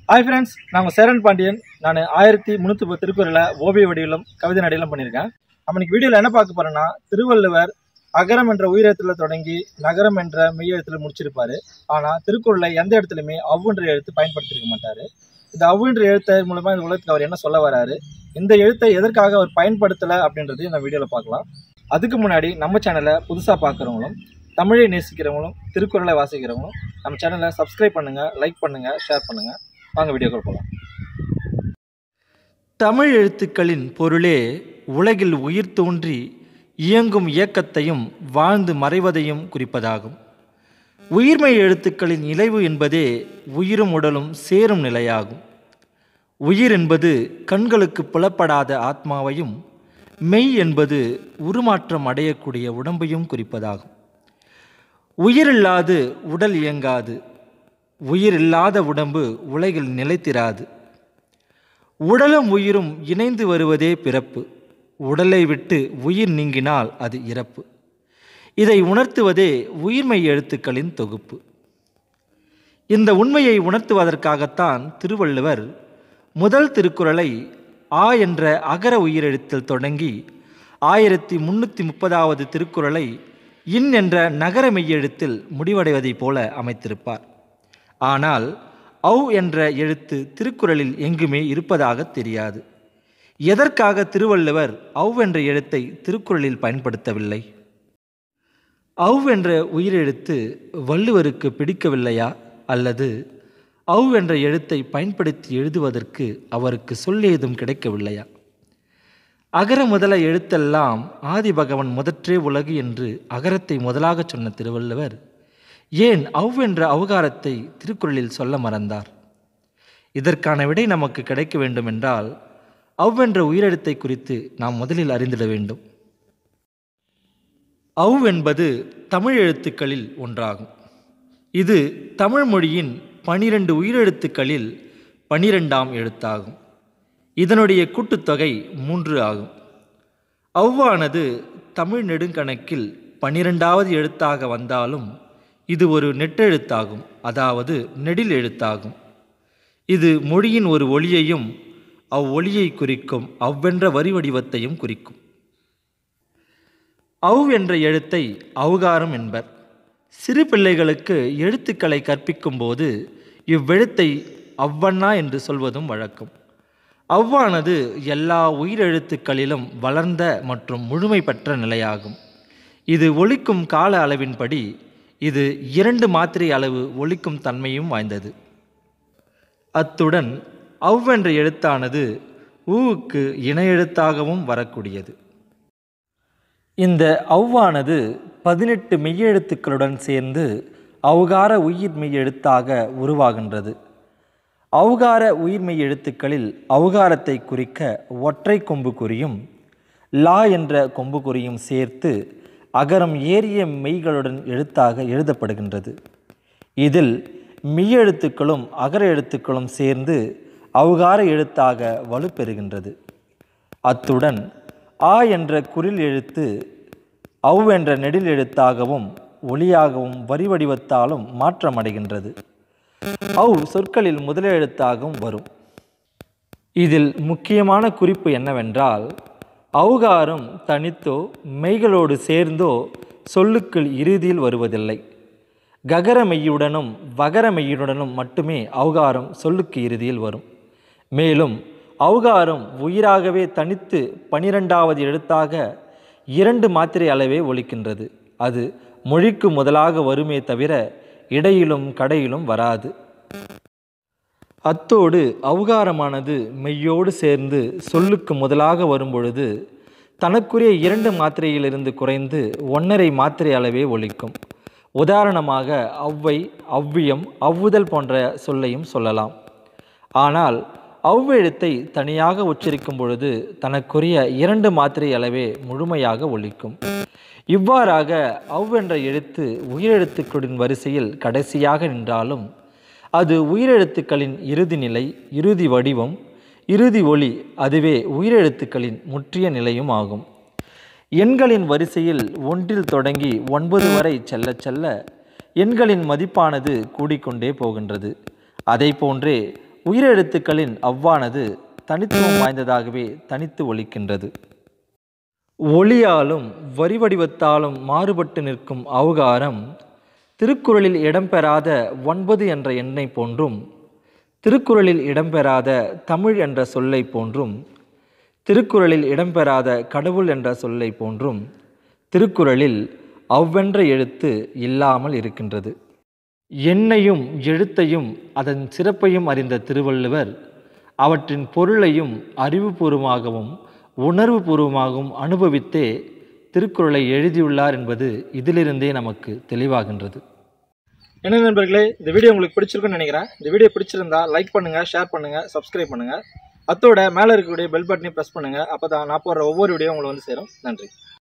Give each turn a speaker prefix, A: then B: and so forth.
A: hi friends நாங்கள் சேரன் பாண்டியன் நான் ஆயிரத்தி முந்நூற்றி பத்து திருக்குறளில் ஓவிய வடிவிலும் கவிதை நடையிலும் பண்ணியிருக்கேன் நம்ம இன்னைக்கு வீடியோவில் என்ன பார்க்க போறோம்னா திருவள்ளுவர் அகரம் என்ற உயிரெழுத்தில் தொடங்கி நகரம் என்ற மெய்யெழுத்தில் முடிச்சிருப்பாரு ஆனால் திருக்குறளில் எந்த இடத்துலையுமே அவ்வுன்ற எழுத்து பயன்படுத்தியிருக்க மாட்டார் இந்த அவ்வுன்ற எழுத்து மூலமாக இந்த உலகத்துக்கு அவர் என்ன சொல்ல வராரு இந்த எழுத்தை எதற்காக அவர் பயன்படுத்தலை அப்படின்றது இந்த வீடியோவில் பார்க்கலாம் அதுக்கு முன்னாடி நம்ம சேனலை புதுசாக பார்க்குறவங்களும் தமிழை நேசிக்கிறவங்களும் திருக்குறளை வாசிக்கிறவங்களும் நம்ம சேனலை சப்ஸ்கிரைப் பண்ணுங்கள் லைக் பண்ணுங்கள் ஷேர் பண்ணுங்கள் வாங்க வீடியோக்குள் போகலாம்
B: தமிழ் எழுத்துக்களின் பொருளே உலகில் உயிர் தோன்றி இயங்கும் இயக்கத்தையும் வாழ்ந்து மறைவதையும் குறிப்பதாகும் உயிர்மை எழுத்துக்களின் இலைவு என்பதே உயிரும் உடலும் சேரும் நிலையாகும் உயிர் என்பது கண்களுக்கு புலப்படாத ஆத்மாவையும் மெய் என்பது உருமாற்றம் அடையக்கூடிய உடம்பையும் குறிப்பதாகும் உயிரில்லாது உடல் இயங்காது உயிரில்லாத உடம்பு உலகில் நிலைத்திராது உடலும் உயிரும் இணைந்து வருவதே பிறப்பு உடலை விட்டு உயிர் நீங்கினால் அது இறப்பு இதை உணர்த்துவதே உயிர்மை எழுத்துக்களின் தொகுப்பு இந்த உண்மையை உணர்த்துவதற்காகத்தான் திருவள்ளுவர் முதல் திருக்குறளை ஆ என்ற அகர உயிரெழுத்தில் தொடங்கி ஆயிரத்தி முன்னூற்றி முப்பதாவது திருக்குறளை இன் என்ற நகர மெய்யெழுத்தில் முடிவடைவதைப் போல அமைத்திருப்பார் ஆனால் ஔ என்ற எழுத்து திருக்குறளில் எங்குமே இருப்பதாக தெரியாது எதற்காக திருவள்ளுவர் ஔ என்ற எழுத்தை திருக்குறளில் பயன்படுத்தவில்லை ஔ என்ற உயிரெழுத்து வள்ளுவருக்கு பிடிக்கவில்லையா அல்லது ஔ என்ற எழுத்தை பயன்படுத்தி எழுதுவதற்கு அவருக்கு சொல்லேதும் கிடைக்கவில்லையா அகர முதல எழுத்தெல்லாம் ஆதி பகவன் முதற்றே உலகு என்று அகரத்தை முதலாகச் சொன்ன திருவள்ளுவர் ஏன் அவ் என்ற அவகாரத்தை திருக்குறளில் சொல்ல மறந்தார் இதற்கான விடை நமக்கு கிடைக்க வேண்டும் என்றால் அவ் என்ற உயிரெழுத்தை குறித்து நாம் முதலில் அறிந்திட வேண்டும் அவ் என்பது தமிழ் எழுத்துக்களில் ஒன்றாகும் இது தமிழ் மொழியின் பனிரெண்டு உயிரெழுத்துக்களில் பனிரெண்டாம் எழுத்தாகும் இதனுடைய கூட்டுத்தொகை மூன்று ஆகும் அவ்வானது தமிழ் நெடுங்கணக்கில் பனிரெண்டாவது எழுத்தாக வந்தாலும் இது ஒரு நெட்டெழுத்தாகும் அதாவது நெடில் எழுத்தாகும் இது மொழியின் ஒரு ஒளியையும் அவ்வொளியை குறிக்கும் அவ்வென்ற வரி வடிவத்தையும் குறிக்கும் அவ் என்ற எழுத்தை அவுகாரம் என்பர் சிறு பிள்ளைகளுக்கு எழுத்துக்களை கற்பிக்கும் போது இவ்வெழுத்தை அவ்வண்ணா என்று சொல்வதும் வழக்கம் அவ்வானது எல்லா உயிரெழுத்துக்களிலும் வளர்ந்த மற்றும் முழுமை பெற்ற நிலையாகும் இது ஒலிக்கும் கால அளவின்படி இது இரண்டு மாத்திரை அளவு ஒலிக்கும் தன்மையும் வாய்ந்தது அத்துடன் அவ் என்ற எழுத்தானது ஊவுக்கு இணை எழுத்தாகவும் வரக்கூடியது இந்த அவ்வானது பதினெட்டு மெய்யெழுத்துக்களுடன் சேர்ந்து அவுகார உயிர் மெய் எழுத்தாக உருவாகின்றது அவுகார உயிர்மெய் எழுத்துக்களில் அவுகாரத்தை குறிக்க ஒற்றை கொம்பு குறியும் லா என்ற கொம்பு குறியும் சேர்த்து அகரம் ஏறிய மெய்களுடன் எழுத்தாக எழுதப்படுகின்றது இதில் மெய்யெழுத்துக்களும் அகர எழுத்துக்களும் சேர்ந்து அவுகார எழுத்தாக வலுப்பெறுகின்றது அத்துடன் ஆ என்ற குரில் எழுத்து அவ் என்ற நெடில் எழுத்தாகவும் ஒளியாகவும் வரி வடிவத்தாலும் மாற்றமடைகின்றது அவ் சொற்களில் முதலெழுத்தாகவும் வரும் இதில் முக்கியமான குறிப்பு என்னவென்றால் அவுகாரம் தனித்தோ மெய்களோடு சேர்ந்தோ சொல்லுக்கள் இறுதியில் வருவதில்லை ககர மெய்யுடனும் வகர மெய்யுடனும் மட்டுமே அவுகாரம் சொல்லுக்கு இறுதியில் வரும் மேலும் அவுகாரம் உயிராகவே தனித்து பனிரெண்டாவது எழுத்தாக இரண்டு மாத்திரை அளவே ஒலிக்கின்றது அது மொழிக்கு முதலாக வருமே தவிர இடையிலும் கடையிலும் வராது அத்தோடு அவுகாரமானது மெய்யோடு சேர்ந்து சொல்லுக்கு முதலாக வரும்பொழுது தனக்குரிய இரண்டு மாத்திரையிலிருந்து குறைந்து ஒன்றரை மாத்திரை அளவே ஒலிக்கும் உதாரணமாக அவ்வை அவ்வியம் அவ்வுதல் போன்ற சொல்லையும் சொல்லலாம் ஆனால் அவ்வெழுத்தை தனியாக உச்சரிக்கும் பொழுது தனக்குரிய இரண்டு மாத்திரை அளவே முழுமையாக ஒலிக்கும் இவ்வாறாக அவ் என்ற எழுத்து உயிரெழுத்துக்களின் வரிசையில் கடைசியாக நின்றாலும் அது உயிரெழுத்துக்களின் இறுதி நிலை இறுதி வடிவம் இறுதி ஒளி அதுவே உயிரெழுத்துக்களின் முற்றிய நிலையும் ஆகும் எண்களின் வரிசையில் ஒன்றில் தொடங்கி ஒன்பது வரை செல்ல செல்ல எண்களின் மதிப்பானது கூடிக்கொண்டே போகின்றது அதை போன்றே உயிரெழுத்துக்களின் அவ்வானது தனித்துவம் வாய்ந்ததாகவே தனித்து ஒலிக்கின்றது ஒளியாலும் வரி வடிவத்தாலும் மாறுபட்டு நிற்கும் அவுகாரம் திருக்குறளில் இடம்பெறாத ஒன்பது என்ற எண்ணை போன்றும் திருக்குறளில் இடம்பெறாத தமிழ் என்ற சொல்லை போன்றும் திருக்குறளில் இடம்பெறாத கடவுள் என்ற சொல்லை போன்றும் திருக்குறளில் அவ்வென்ற எழுத்து இல்லாமல் இருக்கின்றது எண்ணையும் எழுத்தையும் அதன் சிறப்பையும் அறிந்த திருவள்ளுவர் அவற்றின் பொருளையும் அறிவுபூர்வமாகவும் உணர்வுபூர்வமாகவும் அனுபவித்தே திருக்குறளை எழுதியுள்ளார் என்பது இதிலிருந்தே நமக்கு தெளிவாகின்றது
A: என்ன நண்பர்களே இந்த வீடியோ உங்களுக்கு பிடிச்சிருக்குன்னு நினைக்கிறேன் இந்த வீடியோ பிடிச்சிருந்தா லைக் பண்ணுங்க ஷேர் பண்ணுங்க சப்ஸ்கிரைப் பண்ணுங்க அத்தோட மேலே இருக்கக்கூடிய பெல் பட்டனையும் ப்ரெஸ் பண்ணுங்க அப்போ தான் நான் போடுற ஒவ்வொரு வீடியோ உங்களுக்கு வந்து சேரும் நன்றி